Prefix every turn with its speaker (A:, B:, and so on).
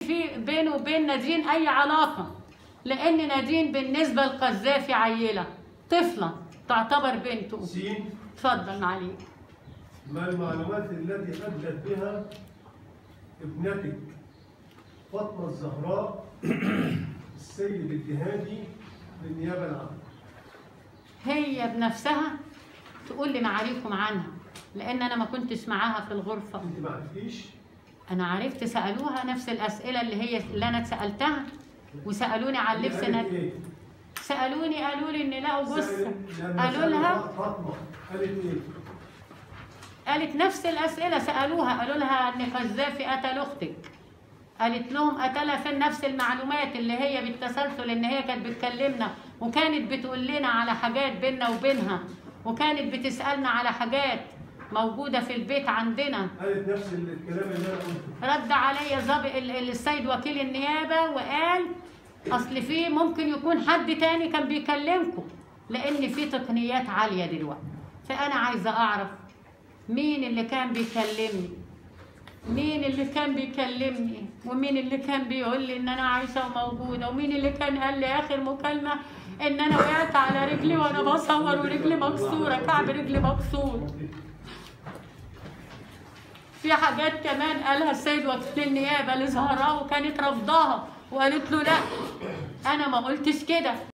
A: في بينه وبين نادين اي علاقه لان نادين بالنسبه لقذافي عيله طفله تعتبر بنته
B: سين
A: اتفضل معاليك
B: ما المعلومات التي أدلت بها ابنتك فاطمة الزهراء السيد الجهادي للنيابة العامة
A: هي بنفسها تقول لي معارفكم عنها لان انا ما كنتش معاها في الغرفه
B: أنت ما عرفتيش
A: انا عرفت سالوها نفس الاسئله اللي هي اللي انا سالتها وسالوني عن لبس
B: قالت
A: نادين
B: إيه؟
A: سالوني قالوا لي ان لقوا جثه
B: سألت- لما
A: قالوا
B: سألوا
A: لها
B: فاطمة قالت إيه؟
A: قالت نفس الأسئلة سألوها قالوا لها إن قذافي قتل أختك قالت لهم قتلها فين نفس المعلومات اللي هي بالتسلسل إن هي كانت بتكلمنا وكانت بتقول لنا على حاجات بينا وبينها وكانت بتسألنا على حاجات موجودة في البيت عندنا
B: قالت نفس الكلام اللي أنا قلته
A: رد عليا ظابط ال- ال- السيد وكيل النيابة وقال أصل في ممكن يكون حد تاني كان بيكلمكم لأن في تقنيات عالية دلوقتي فأنا عايزة أعرف مين اللي كان بيكلمني مين اللي كان بيكلمني ومين اللي كان بيقول لي ان انا عايشه وموجوده ومين اللي كان قال لي اخر مكالمه ان انا وقعت على رجلي وانا بصور ورجلي مكسوره كعب رجلي مكسور في حاجات كمان قالها السيد وكيل النيابه لزهراء وكانت رافضاها وقالت له لا انا ما قلتش كده